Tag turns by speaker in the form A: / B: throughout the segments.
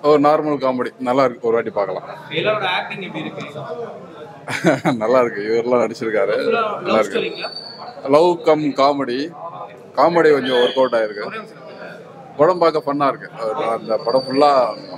A: ஒரு normal comedy நல்லா இருக்கு ஒரு வாட்டி பார்க்கலாம்
B: எல்லாரோட ஆக்டிங் எப்படி இருக்கு
A: நல்லா இருக்கு இவரெல்லாம் நடிச்சிருக்காரு நல்லா
B: லவ்
A: இருக்கு
B: ஸ்டோரிங்களா
A: லவ் கம் காமெடி காமெடி கொஞ்சம் ஒர்க் அவுட் ஆயிருக்கு படம் பார்க்க ஃபன்னா இருக்கு அது அந்த படம் ஃபுல்லா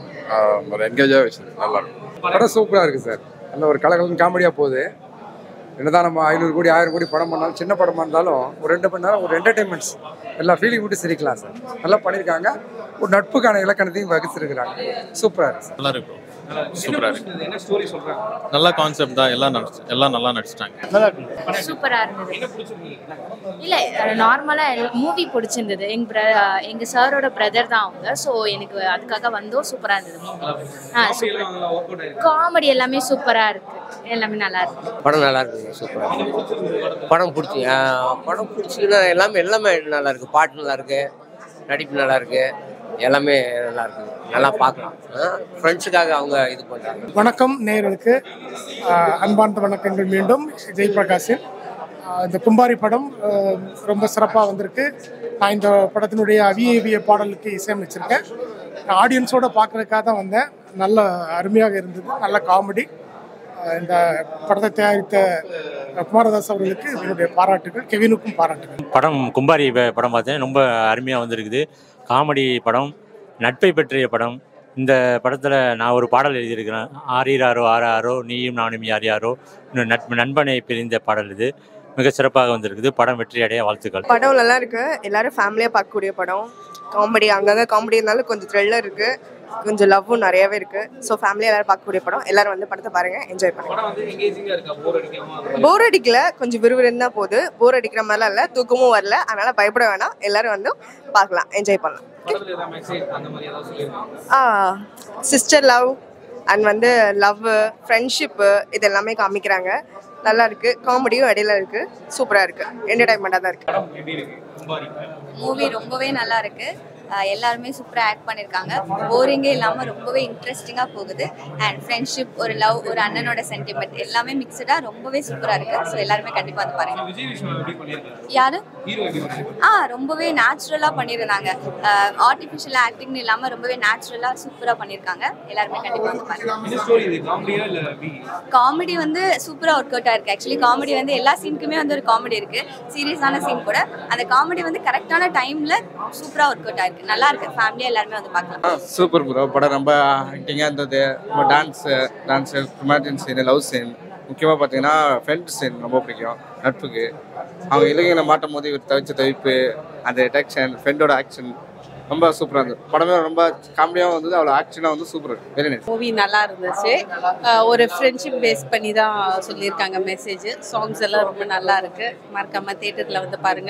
A: ஒரு என்கேஜாக வச்சிருக்கு நல்லா இருக்கு
C: படம் சூப்பராக இருக்குது சார் நல்ல ஒரு கலகலன் காமெடியாக போகுது என்னதான் நம்ம ஐநூறு கோடி ஆயிரம் கோடி படம் பண்ணாலும் சின்ன படமாக இருந்தாலும் ஒரு ரெண்டு மணி நேரம் ஒரு என்டர்டைன்மெண்ட்ஸ் எல்லா ஃபீலிங் விட்டு சிரிக்கலாம் சார் நல்லா பண்ணியிருக்காங்க ஒரு நட்புக்கான இலக்கணத்தையும் வகுத்திருக்கிறாங்க சூப்பராக இருக்குது சார்
D: நல்லா இருக்கும்
B: சூப்பரா இருக்கு என்ன ஸ்டோரி சொல்றாங்க
D: நல்ல கான்செப்ட் தான் எல்லாம் நடிச்சு எல்லாம் நல்லா நடிச்சிட்டாங்க
E: சூப்பரா இருந்தது
B: என்ன பிடிச்சிருக்கு
E: இல்ல நார்மலா மூவி பிடிச்சிருந்தது எங்க bro- எங்க சாரோட பிரதர் தான் அவங்க ஸோ எனக்கு அதுக்காக வந்தோம் சூப்பரா இருந்தது movie. ஆ
B: காமெடி எல்லாம் நல்லா ஒர்க் அவுட் ஆயிருக்கு
E: காமெடி எல்லாமே சூப்பரா இருக்கு எல்லாமே நல்லா இருக்கு
F: படம் நல்லா இருக்குங்க சூப்பராக படம் பிடிச்சி ஆ, படம் பிடிச்சிங்கன்னா எல்லாமே எல்லாமே நல்லா இருக்கு பாட்டு நல்லா இருக்கு நடிப்பு நல்லா இருக்கு எல்லாமே நல்லா இருக்கு நல்லா பார்க்கலாம் ஃப்ரெண்ட்ஸுக்காக அவங்க இது பண்ணுறாங்க
G: வணக்கம் நேயர்களுக்கு ஆஹ், அன்பார்ந்த வணக்கங்கள் மீண்டும் ஜெயபிரகாஷின் ஆஹ், இந்த கும்பாரி படம் ஆஹ், ரொம்ப சிறப்பாக வந்திருக்கு நான் இந்த படத்தினுடைய அவியவிய பாடலுக்கு இசையமைச்சிருக்கேன் நான் ஆடியன்ஸோட பார்க்கறதுக்காக தான் வந்தேன் நல்ல அருமையாக இருந்தது நல்ல காமெடி ஆஹ், இந்த படத்தை தயாரித்த குமாரதாஸ் அவர்களுக்கு என்னுடைய பாராட்டுகள் கெவினுக்கும் பாராட்டுகள்
H: படம் கும்பாரி ப- படம் பார்த்தேன் ரொம்ப அருமையாக வந்திருக்குது காமெடி படம் நட்பை பற்றிய படம் இந்த படத்தில் நான் ஒரு பாடல் எழுதியிருக்கிறேன் ஆரீராரோ ஆறாரோ நீயும் நானும் யார் யாரோ இன்னும் நட்பு நண்பனை பிரிந்த பாடல் இது மிக சிறப்பாக வந்திருக்குது படம் வெற்றி அடைய வாழ்த்துக்கள்
I: படம் நல்லா இருக்கு எல்லாரும் ஃபேமிலியா பார்க்கக்கூடிய படம் காமெடி அங்கங்க காமெடி இருந்தாலும் கொஞ்சம் த்ரில்லர் இருக்கு கொஞ்சம் லவ்வும் நிறையவே இருக்கு ஸோ ஃபேமிலியா எல்லாரும் பார்க்கக்கூடிய படம் எல்லாரும் வந்து படத்தை பாருங்க என்ஜாய் பண்ணுங்க
B: படம் வந்து எங்கேஜிங்கா இருக்கா போர் அடிக்காம
I: போர் அடிக்கல கொஞ்சம் விறுவிறுன்னு தான் போகுது போர் அடிக்கிற மாதிரிலாம் இல்லை தூக்கமும் வரல அதனால பயப்பட வேணாம் எல்லாரும் வந்து பார்க்கலாம் என்ஜாய் பண்ணலாம்
B: படத்துல ஏதாவது மெசேஜ் அந்த மாதிரி ஏதாவது சொல்லியிருக்காங்க
I: ஆ சிஸ்டர் லவ் அண்ட் வந்து லவ் ஃப்ரெண்ட்ஷிப்பு இது எல்லாமே காமிக்கிறாங்க நல்லா இருக்கு காமெடியும் இடையில இருக்கு சூப்பரா இருக்கு என்டர்டைன்மெண்ட்டாக தான் இருக்கு
B: படம் எப்படி இருக்கு கும்பாரி
E: மூவி ரொம்பவே நல்லா இருக்கு அஹ் எல்லாருமே சூப்பராக ஆக்ட் பண்ணியிருக்காங்க போரிங்கே இல்லாமல் ரொம்பவே இன்ட்ரெஸ்டிங்காக போகுது அண்ட் ஃப்ரெண்ட்ஷிப் ஒரு லவ் ஒரு அண்ணனோட சென்டிமெண்ட் எல்லாமே மிக்சடாக ரொம்பவே சூப்பராக இருக்கு ஸோ எல்லாருமே கண்டிப்பாக வந்து பாருங்க
B: விஜய் விஷ்ணு எப்படி பண்ணியிருக்காரு
E: யாரு
B: ஹீரோ எப்படி பண்ணியிருக்காரு
E: ஆ ரொம்பவே நேச்சுரலாக பண்ணியிருந்தாங்க ஆர்டிஃபிஷியல் ஆக்டிங்னு இல்லாமல் ரொம்பவே நேச்சுரலாக சூப்பராக பண்ணியிருக்காங்க எல்லாருமே கண்டிப்பாக வந்து பாருங்க
B: என்ன ஸ்டோரி இது காமெடியா இல்ல எப்படி
E: காமெடி வந்து சூப்பராக ஒர்க் அவுட் ஆயிருக்கு ஆக்சுவலி காமெடி வந்து எல்லா சீனுக்குமே வந்து ஒரு காமெடி இருக்கு சீரியஸான சீன் கூட அந்த காமெடி வந்து கரெக்டான டைம்ல சூப்பராக ஒர்க் அவுட் ஆயிருக்கு நல்லா இருக்கு ஃபேமிலியா எல்லாருமே வந்து பார்க்கலாம்
J: சூப்பர் ப்ரோ படம் ரொம்ப ஆக்டிங்காக இருந்தது ரொம்ப dance dance romantic scene love scene முக்கியமாக பார்த்தீங்கன்னா ஃப்ரெண்ட் சீன் ரொம்ப பிடிக்கும் நட்புக்கு அவங்க இளைஞனை மாட்டும் போது இவர் தவிச்ச தவிப்பு அந்த டெக்ஷன் ஃப்ரெண்டோட ஆக்ஷன் ரொம்ப சூப்பராக இருந்தது படமே ரொம்ப காமெடியாகவும் இருந்தது அவ்வளோ ஆக்ஷனாக வந்து சூப்பர் வெரி நைஸ்
I: மூவி நல்லா இருந்துச்சு அஹ் ஒரு ஃப்ரெண்ட்ஷிப் பேஸ் பண்ணி தான் சொல்லியிருக்காங்க மெசேஜ் சாங்ஸ் எல்லாம் ரொம்ப நல்லா இருக்கு மறக்காம தேட்டரில் வந்து பாருங்க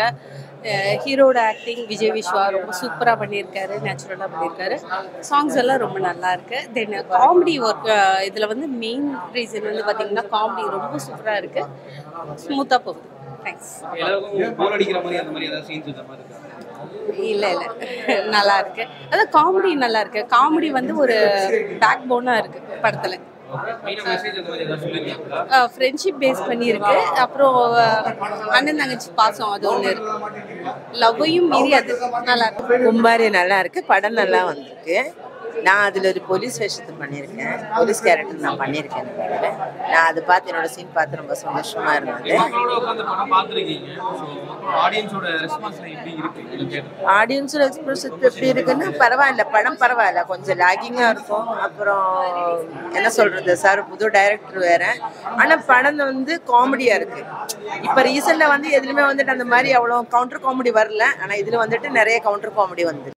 I: ஹீரோட ஆக்டிங் விஜய் விஸ்வா ரொம்ப சூப்பராக பண்ணியிருக்காரு நேச்சுரலாக பண்ணியிருக்காரு சாங்ஸ் எல்லாம் ரொம்ப நல்லா இருக்கு தென் காமெடி ஒர்க் இதில் வந்து மெயின் ரீசன் வந்து பார்த்தீங்கன்னா காமெடி ரொம்ப சூப்பராக இருக்கு ஸ்மூத்தாக போகுது தேங்க்ஸ்
B: எல்லாருக்கும் போர் அடிக்கிற மாதிரி அந்த மாதிரி ஏதாவது சீன்ஸ் இந்த மாதிரி இருக்கா
I: இல்லை இல்லை நல்லா இருக்கு அதான் காமெடி நல்லா இருக்கு காமெடி வந்து ஒரு பேக் போனாக இருக்கு படத்தில்
B: மெயினா மெசேஜ் அந்த மாதிரி ஏதாவது சொல்லியிருக்காங்களா
I: ஃப்ரெண்ட்ஷிப் பேஸ் பண்ணியிருக்கு அப்புறம் அஹ், அண்ணன் தங்கச்சி பாசம் அது ஒன்று இருக்கு லவ்வையும் மீறி அது நல்லா இருக்கு
F: கும்பாரி நல்லா இருக்கு படம் நல்லா வந்திருக்கு நான் அதில் ஒரு போலீஸ் வேஷத்தை பண்ணியிருக்கேன் போலீஸ் கேரக்டர் நான் பண்ணியிருக்கேன் இந்த படத்துல. நான் அதை பார்த்து என்னோட சீன் பார்த்து ரொம்ப சந்தோஷமா இருந்தது
B: மக்களோட உட்காந்து படம் பார்த்துருக்கீங்க ஸோ ஆடியன்ஸோட ரெஸ்பான்ஸ்ல எப்படி இருக்கு இந்த தேட்டர்
F: ஆடியன்ஸோட எக்ஸ்பிரஷன் எப்படி இருக்குன்னா பரவாயில்ல படம் பரவாயில்ல கொஞ்சம் லாகிங்காக இருக்கும் அப்புறம் என்ன சொல்றது சார் புது டைரக்டர் வேற ஆனால் படம் வந்து காமெடியாக இருக்கு இப்போ ரீசெண்டாக வந்து எதுலையுமே வந்துட்டு அந்த மாதிரி அவ்வளோ கவுண்டர் காமெடி வரல ஆனால் இதில் வந்துட்டு நிறைய கவுண்டர் காமெடி வந்து